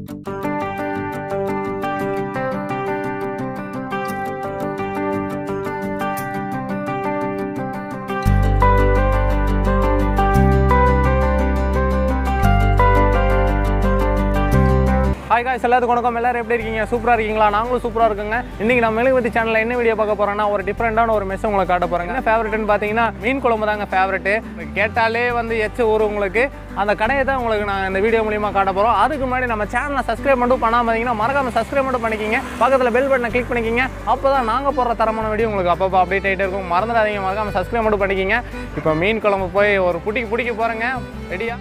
Hi guys எல்லாத்துக்கும் வணக்கம் எல்லாரும் எப்படி இருக்கீங்க சூப்பராக இருக்கீங்களா நாங்களும் சூப்பராக இருக்குங்க இன்றைக்கி நம்ம மெழுகுவத்தி சேனலில் என்ன வீடியோ பார்க்க போகிறோம்னா ஒரு டிஃப்ரெண்டான ஒரு மெஸ் உங்களுக்கு காட்ட போகிறேங்க என்ன ஃபேவரட்னு பார்த்தீங்கன்னா மீன் குழம்பு தாங்க ஃபேவரெட்டு கேட்டாலே வந்து எச்ச ஊர் உங்களுக்கு அந்த கடையை தான் உங்களுக்கு நான் இந்த வீடியோ மூலியமாக காட்ட போகிறோம் அதுக்கு முன்னாடி நம்ம சேனலை சப்ஸ்கிரைப் மட்டும் பண்ணாமல் இருந்தீங்கன்னா மறக்காம சப்ஸ்கிரைப் மட்டும் பண்ணிக்கிங்க பக்கத்தில் பெல் பட்டனை கிளிக் பண்ணிக்கிங்க அப்போ தான் நாங்கள் போடுற தரமான வீடியோ உங்களுக்கு அப்பப்போ அப்டேட் ஆகிட்டே இருக்கும் மறந்துடாதீங்க மறக்காம சப்ஸ்கிரைப் மட்டும் பண்ணிக்கிங்க இப்போ மீன் குழம்பு போய் ஒரு புட்டிக்கு பிடிக்க போகிறேங்க ரெடியா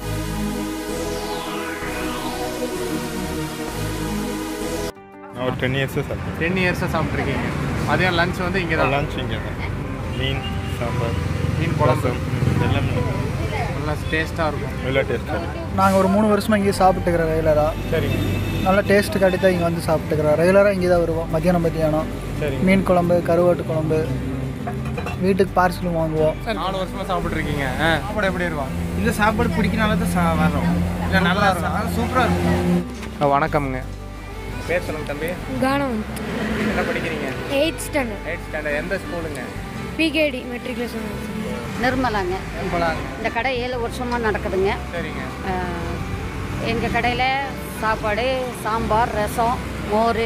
நான் ஒரு டென் இயர்ஸாக சாப்பிட்டேன் டென் இயர்ஸாக சாப்பிட்ருக்கீங்க மதியம் லஞ்ச் வந்து இங்கே தான் லஞ்ச் இங்கே தான் மீன் சாம்பார் மீன் குழம்பு ரசம் எல்லாமே நல்லா டேஸ்ட்டாக இருக்கும் நல்லா டேஸ்ட்டாக இருக்கும் நாங்கள் ஒரு மூணு வருஷமாக இங்கேயே சாப்பிட்டுக்கிறோம் ரெகுலராக சரிங்க நல்லா டேஸ்ட் காட்டி தான் இங்கே வந்து சாப்பிட்டுக்கிறோம் ரெகுலராக இங்கே தான் வருவோம் மத்தியானம் மத்தியானம் சரிங்க மீன் குழம்பு கருவாட்டு குழம்பு வீட்டுக்கு பார்சலும் வாங்குவோம் நாலு வருஷமாக சாப்பிட்ருக்கீங்க சாப்பாடு எப்படி இருக்கும் இந்த சாப்பாடு பிடிக்கனால தான் சா வரோம் இல்லை நல்லா இருக்கும் சூப்பராக இருக்கும் வணக்கம்ங்க பேர் சொல்லுங்க தம்பி கானம் என்ன படிக்கிறீங்க எயிட் ஸ்டாண்டர்ட் எயிட் ஸ்டாண்டர்ட் எந்த ஸ்கூலுங்க பிகேடி மெட்ரிகுலேஷன் நிர்மலாங்க நம்பலாங்க இந்த கடை ஏழு வருஷமாக நடக்குதுங்க சரிங்க எங்கள் கடையில் சாப்பாடு சாம்பார் ரசம் மோர்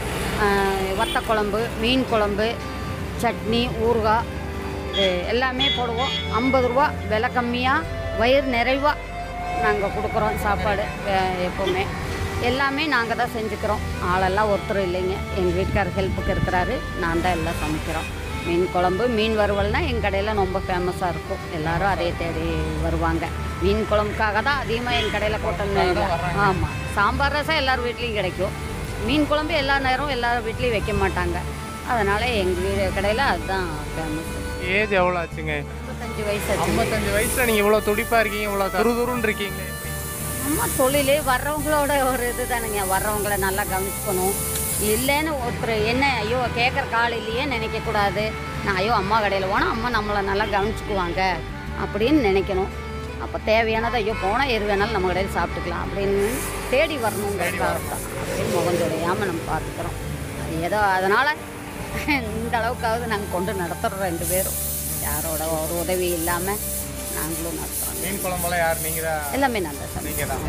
வத்த குழம்பு மீன் குழம்பு சட்னி ஊறுகாய் இது எல்லாமே போடுவோம் ஐம்பது ரூபா விலை கம்மியாக வயிறு நிறைவாக நாங்கள் கொடுக்குறோம் சாப்பாடு அஹ், எப்போவுமே எல்லாமே நாங்கள் தான் செஞ்சுக்கிறோம் ஆளெல்லாம் ஒருத்தர் இல்லைங்க எங்கள் வீட்டுக்காரர் ஹெல்ப்புக்கு இருக்கிறாரு நான் தான் எல்லாம் சமைக்கிறோம் மீன் குழம்பு மீன் வறுவல்னால் எங்கள் கடையில் ரொம்ப ஃபேமஸாக இருக்கும் எல்லாரும் அதே தேடி வருவாங்க மீன் குழம்புக்காக தான் அதிகமாக எங்கள் கடையில் கூட்டம் ஆமாம் சாம்பார் ரசம் எல்லார் வீட்லேயும் கிடைக்கும் மீன் குழம்பு எல்லா நேரம் எல்லார் வீட்லேயும் வைக்க மாட்டாங்க அதனால் எங்கள் வீடு கடையில் அதுதான் ஃபேமஸ் ஏஜ் எவ்வளோ ஆச்சுங்க முப்பத்தஞ்சு வயசு ஆச்சு. ஐம்பத்தஞ்சு வயசில் நீங்கள் இவ்வளோ துடிப்பாக இருக்கீங்க இவ்வளோ துருதுருன்னு இருக்கீங்களே அம்மா தொழிலே வர்றவங்களோட ஒரு இது தானுங்க வர்றவங்கள நல்லா கவனிச்சுக்கணும் இல்லைன்னு ஒருத்தர் என்ன ஐயோ கேட்குற கால் இல்லையே நினைக்கக்கூடாது நான் ஐயோ அம்மா கடையில் போனால் அம்மா நம்மளை நல்லா கவனிச்சுக்குவாங்க அப்படின்னு நினைக்கணும் அப்போ தேவையானதை ஐயோ போனால் எது வேணாலும் நம்ம கடையில் சாப்பிட்டுக்கலாம் அப்படின்னு தேடி வரணுங்கிறதுக்காக தான் அப்படின்னு முகம் தொடையாமல் நம்ம பார்த்துக்கிறோம் அது ஏதோ அதனால் இந்த அளவுக்காவது நாங்கள் கொண்டு நடத்துகிறோம் ரெண்டு பேரும் யாரோட ஒரு உதவி இல்லாமல் நாங்களும் நடத்துகிறோம் மீன் குழம்பெல்லாம் யார் நீங்கள் தான் எல்லாமே நல்லா சார் நீங்கள் தான்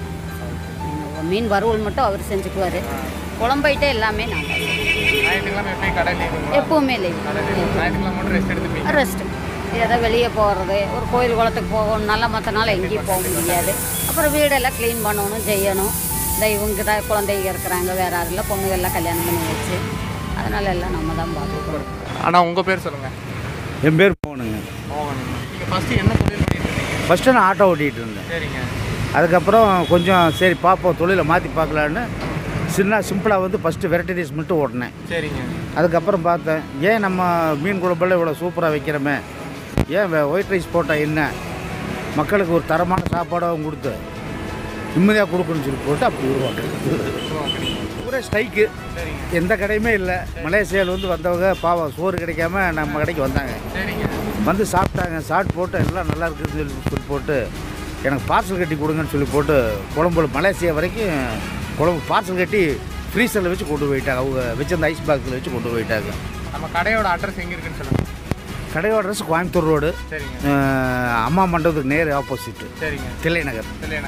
மீன் வறுவல் மட்டும் அவர் செஞ்சுக்குவார் குழம்பைட்டே எல்லாமே நாங்கள் ஞாயிற்றுக்கிழமை எப்படி கடை லீவுங்களா எப்பவுமே இல்லை கடை லீவு ஞாயிற்றுக்கிழமை மட்டும் ரெஸ்ட் எடுத்துப்பீங்க ரெஸ்ட்டு ஏதோ வெளியே போகிறது ஒரு கோயில் குளத்துக்கு போகணும்னால மற்ற நாள் எங்கேயும் போக முடியாது அப்புறம் வீடெல்லாம் க்ளீன் பண்ணணும் செய்யணும் இந்த இவங்க தான் குழந்தைங்க இருக்கிறாங்க வேற யாரும் இல்லை பொண்ணுகள்லாம் கல்யாணம் பண்ணி வச்சு அதனால எல்லாம் நம்ம தான் பார்த்துக்கணும் ஆனால் உங்கள் பேர் சொல்லுங்கள் என் பேர் போகணுங்க மோகன் நீங்கள் ஃபஸ்ட்டு என்ன தொழில் பண்ணிட்டு இருந்தீங்க ஃபஸ்ட்டு நான் ஆட்டோ ஓட்டிகிட்டு இருந்தேன் சரிங்க அதுக்கப்புறம் கொஞ்சம் சரி பார்ப்போம் தொழிலை மாற்றி பார்க்கலான்னு சின்ன சிம்பிளாக வந்து ஃபஸ்ட்டு வெரைட்டி ரைஸ் மட்டும் ஓட்டினேன் சரிங்க அதுக்கப்புறம் பார்த்தேன் ஏன் நம்ம மீன் குழம்பெல்லாம் இவ்வளோ சூப்பராக வைக்கிறோமே ஏன் ஒயிட் ரைஸ் போட்டால் என்ன மக்களுக்கு ஒரு தரமான சாப்பாடாகவும் கொடுத்து நிம்மதியாக கொடுக்கணும்னு சொல்லி போட்டு அப்படி உருவாக்குறது பூரா ஸ்ட்ரைக்கு எந்த கடையுமே இல்லை மலேசியாவில் வந்து வந்தவங்க பாவம் சோறு கிடைக்காம நம்ம கடைக்கு வந்தாங்க சரிங்க வந்து சாப்பிட்டாங்க சாப்பிட்டு போட்டு எல்லாம் நல்லா இருக்குதுன்னு சொல்லி சொல்லி போட்டு எனக்கு பார்சல் கட்டி கொடுங்கன்னு சொல்லி போட்டு குழம்புல மலேசியா வரைக்கும் குழம்பு பார்சல் கட்டி ஃப்ரீசரில் வச்சு கொண்டு போயிட்டாங்க அவங்க வச்சிருந்த ஐஸ் பாக்ஸில் வச்சு கொண்டு போயிட்டாங்க நம்ம கடையோட அட்ரஸ் எங்கே இருக்குன்னு சொல்லுங்கள் கடையோட அட்ரஸ் கோயம்புத்தூர் ரோடு சரிங்க அஹ், அம்மா மண்டபத்துக்கு நேர் ஆப்போசிட்டு சரிங்க தில்லை நகர் இல்லையா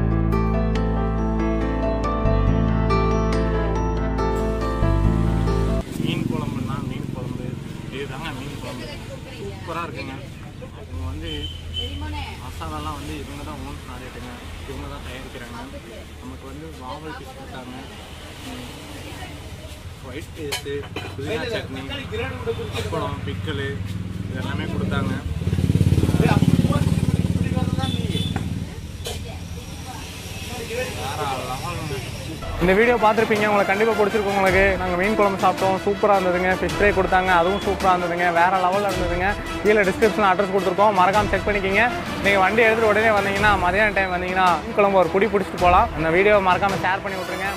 மீன் குழம்புனா மீன் குழம்பு இதுதாங்க மீன் குழம்பு சூப்பராக இருக்குங்க இவங்க வந்து மசாலாலாம் வந்து இவங்க தான் ஓன் ப்ராடக்ட்டுங்க இவங்க தான் தயாரிக்கிறாங்க நமக்கு வந்து வாவல் ஃபிஷ் கொடுத்தாங்க ஒயிட் பேஸ்ட்டு புதினா சட்னி அப்பளம் பிக்கலு இது எல்லாமே கொடுத்தாங்க இந்த வீடியோ பார்த்துருப்பீங்க உங்களுக்கு கண்டிப்பாக பிடிச்சிருக்கும் உங்களுக்கு நாங்கள் மீன் குழம்பு சாப்பிட்டோம் சூப்பராக இருந்ததுங்க ஃபிஷ் ஃப்ரை கொடுத்தாங்க அதுவும் சூப்பராக இருந்ததுங்க வேறு லெவலில் இருந்ததுங்க கீழே டிஸ்கிரிப்ஷனில் அட்ரஸ் கொடுத்துருக்கோம் மறக்காம செக் பண்ணிக்கிங்க நீங்கள் வண்டி எடுத்துகிட்டு உடனே வந்தீங்கன்னா மதியான டைம் வந்தீங்கன்னா மீன் குழம்பு ஒரு குடி பிடிச்சிட்டு போகலாம் அந்த வீடியோ மறக்காமல் ஷேர் பண்ணி விட்ருங்க